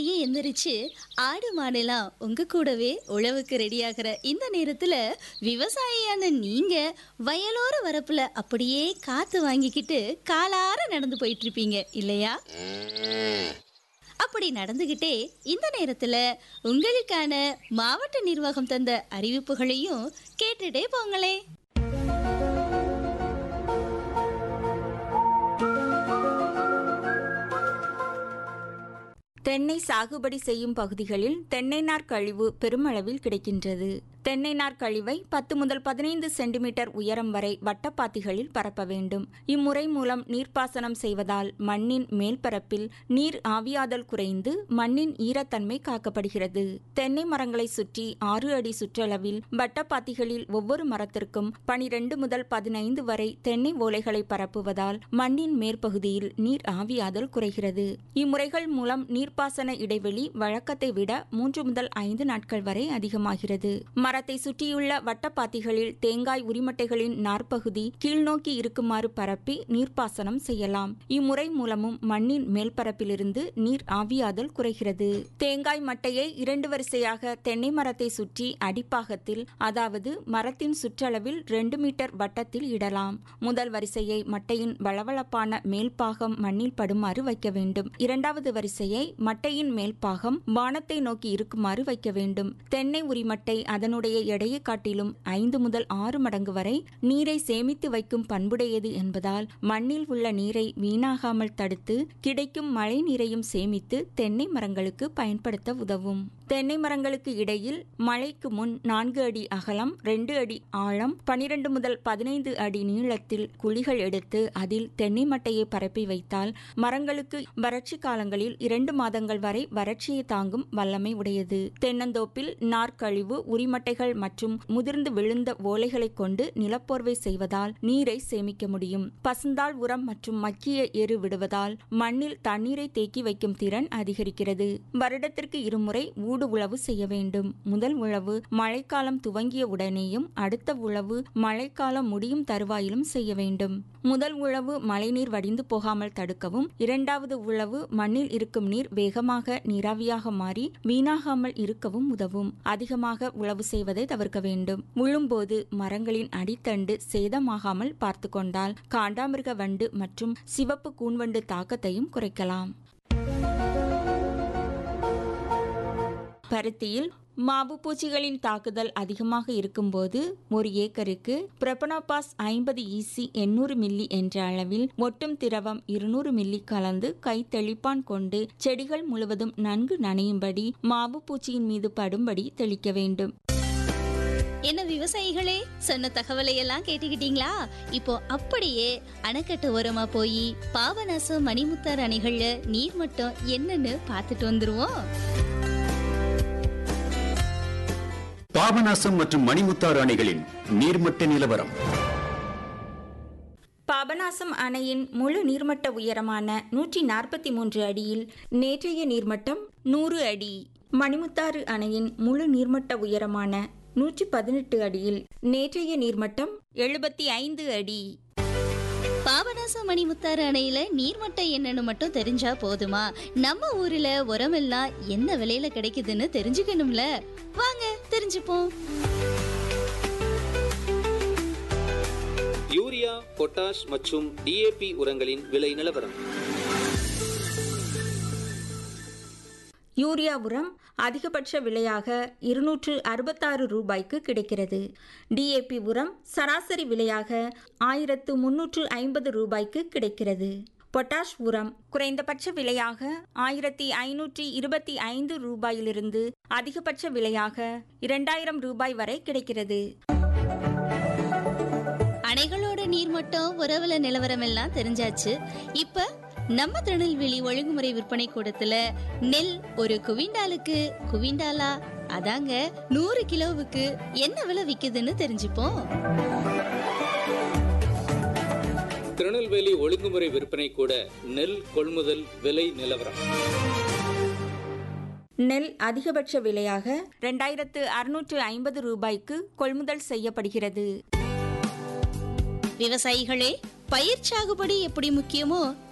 காலையிலேயே எந்திரிச்சு ஆடு மாடெல்லாம் உங்க கூடவே உழவுக்கு ரெடியாகிற இந்த நேரத்துல விவசாயியான நீங்க வயலோர வரப்புல அப்படியே காத்து வாங்கிக்கிட்டு காலார நடந்து போயிட்டு இருப்பீங்க இல்லையா அப்படி நடந்துகிட்டே இந்த நேரத்துல உங்களுக்கான மாவட்ட நிர்வாகம் தந்த அறிவிப்புகளையும் கேட்டுட்டே போங்களே தென்னை சாகுபடி செய்யும் பகுதிகளில் தென்னை நார் கழிவு பெருமளவில் கிடைக்கின்றது தென்னை நார் கழிவை பத்து முதல் பதினைந்து சென்டிமீட்டர் உயரம் வரை வட்டப்பாத்திகளில் பரப்ப வேண்டும் இம்முறை மூலம் நீர்ப்பாசனம் செய்வதால் மண்ணின் மேல்பரப்பில் நீர் ஆவியாதல் குறைந்து மண்ணின் ஈரத்தன்மை காக்கப்படுகிறது தென்னை மரங்களை சுற்றி ஆறு அடி சுற்றளவில் வட்டப்பாத்திகளில் ஒவ்வொரு மரத்திற்கும் பனிரெண்டு முதல் பதினைந்து வரை தென்னை ஓலைகளை பரப்புவதால் மண்ணின் மேற்பகுதியில் நீர் ஆவியாதல் குறைகிறது இம்முறைகள் மூலம் நீர்ப்பாசன இடைவெளி வழக்கத்தை விட மூன்று முதல் ஐந்து நாட்கள் வரை அதிகமாகிறது மரத்தை சுற்றியுள்ள வட்டப்பாத்திகளில் தேங்காய் உரிமட்டைகளின் நார்ப்பகுதி கீழ்நோக்கி இருக்குமாறு பரப்பி நீர்ப்பாசனம் செய்யலாம் இம்முறை மூலமும் மண்ணின் மேல்பரப்பிலிருந்து நீர் ஆவியாதல் குறைகிறது தேங்காய் மட்டையை இரண்டு வரிசையாக தென்னை மரத்தை சுற்றி அடிப்பாகத்தில் அதாவது மரத்தின் சுற்றளவில் ரெண்டு மீட்டர் வட்டத்தில் இடலாம் முதல் வரிசையை மட்டையின் வளவளப்பான மேல்பாகம் மண்ணில் படுமாறு வைக்க வேண்டும் இரண்டாவது வரிசையை மட்டையின் மேல்பாகம் வானத்தை நோக்கி இருக்குமாறு வைக்க வேண்டும் தென்னை உரிமட்டை அதனுடைய எடையை காட்டிலும் ஐந்து முதல் ஆறு மடங்கு வரை நீரை சேமித்து வைக்கும் பண்புடையது என்பதால் மண்ணில் உள்ள நீரை வீணாகாமல் தடுத்து கிடைக்கும் மழை நீரையும் சேமித்து தென்னை மரங்களுக்கு பயன்படுத்த உதவும் தென்னை மரங்களுக்கு இடையில் மழைக்கு முன் நான்கு அடி அகலம் ரெண்டு அடி ஆழம் பனிரெண்டு முதல் பதினைந்து அடி நீளத்தில் குழிகள் எடுத்து அதில் தென்னை மட்டையை பரப்பி வைத்தால் மரங்களுக்கு வறட்சி காலங்களில் இரண்டு மாதங்கள் வரை வறட்சியை தாங்கும் வல்லமை உடையது தென்னந்தோப்பில் நார்க்கழிவு உரிமட்டைகள் மற்றும் முதிர்ந்து விழுந்த ஓலைகளை கொண்டு நிலப்போர்வை செய்வதால் நீரை சேமிக்க முடியும் பசுந்தாள் உரம் மற்றும் மக்கிய எரு விடுவதால் மண்ணில் தண்ணீரை தேக்கி வைக்கும் திறன் அதிகரிக்கிறது வருடத்திற்கு இருமுறை ஊடு உழவு செய்ய வேண்டும் முதல் உழவு மழைக்காலம் துவங்கிய உடனேயும் அடுத்த உழவு மழைக்காலம் முடியும் தருவாயிலும் செய்ய வேண்டும் முதல் உழவு மழைநீர் வடிந்து போகாமல் தடுக்கவும் இரண்டாவது உழவு மண்ணில் இருக்கும் நீர் வேகமாக நீராவியாக மாறி வீணாகாமல் இருக்கவும் உதவும் அதிகமாக உழவு செய்வதை தவிர்க்க வேண்டும் உழும்போது மரங்களின் அடித்தண்டு சேதமாகாமல் பார்த்து கொண்டால் காண்டாமிருக வண்டு மற்றும் சிவப்பு கூன்வண்டு தாக்கத்தையும் குறைக்கலாம் பருத்தியில் மாவு பூச்சிகளின் தாக்குதல் அதிகமாக இருக்கும்போது ஒரு ஏக்கருக்கு பிரபனோபாஸ் ஐம்பது ஈசி எண்ணூறு மில்லி என்ற அளவில் ஒட்டும் திரவம் இருநூறு மில்லி கலந்து கை தெளிப்பான் கொண்டு செடிகள் முழுவதும் நன்கு நனையும்படி மாவு பூச்சியின் மீது படும்படி தெளிக்க வேண்டும் என்ன விவசாயிகளே சொன்ன தகவலை எல்லாம் கேட்டுக்கிட்டீங்களா இப்போ அப்படியே அணைக்கட்டு ஓரமா போய் பாபநாசம் மணிமுத்தார் அணைகள்ல நீர் மட்டம் என்னன்னு பார்த்துட்டு வந்துருவோம் பாபநாசம் மற்றும் மணிமுத்தாறு அணைகளின் நீர்மட்ட நிலவரம் பாபநாசம் அணையின் முழு நீர்மட்ட உயரமான நூற்றி நாற்பத்தி மூன்று அடியில் நேற்றைய நீர்மட்டம் நூறு அடி மணிமுத்தாறு அணையின் முழு நீர்மட்ட உயரமான நூற்றி பதினெட்டு அடியில் நேற்றைய நீர்மட்டம் எழுபத்தி ஐந்து அடி பாபநாசம் மணிமுத்தாறு அணையில நீர்மட்டம் என்னன்னு மட்டும் தெரிஞ்சா போதுமா நம்ம ஊர்ல உரமெல்லாம் என்ன விலையில கிடைக்குதுன்னு தெரிஞ்சுக்கணும்ல வாங்க தெரிஞ்சுப்போம் யூரியா பொட்டாஷ் மற்றும் டிஏபி உரங்களின் விலை நிலவரம் யூரியா உரம் அதிகபட்ச விலையாக இருநூற்று அறுபத்தாறு ரூபாய்க்கு கிடைக்கிறது டிஏபி உரம் சராசரி விலையாக ஆயிரத்து முன்னூற்று ஐம்பது ரூபாய்க்கு கிடைக்கிறது பொட்டாஷ் உரம் குறைந்தபட்ச விலையாக ஆயிரத்தி ஐநூற்றி இருபத்தி ஐந்து ரூபாயிலிருந்து அதிகபட்ச விலையாக இரண்டாயிரம் ரூபாய் வரை கிடைக்கிறது அணைகளோட நீர்மட்டம் உறவுல நிலவரம் எல்லாம் தெரிஞ்சாச்சு இப்ப நம்ம திருநெல்வேலி ஒழுங்குமுறை விற்பனை கூடத்துல நெல் ஒரு குவிண்டாலுக்கு குவிண்டாலா அதாங்க நூறு கிலோவுக்கு என்ன விலை விக்குதுன்னு தெரிஞ்சுப்போம் திருநெல்வேலி ஒழுங்குமுறை விற்பனை கூட நெல் கொள்முதல் விலை நிலவரம் நெல் அதிகபட்ச விலையாக ரெண்டாயிரத்து அறுநூற்று ஐம்பது ரூபாய்க்கு கொள்முதல் செய்யப்படுகிறது விவசாயிகளே பயிர் சாகுபடி எப்படி முக்கியமோ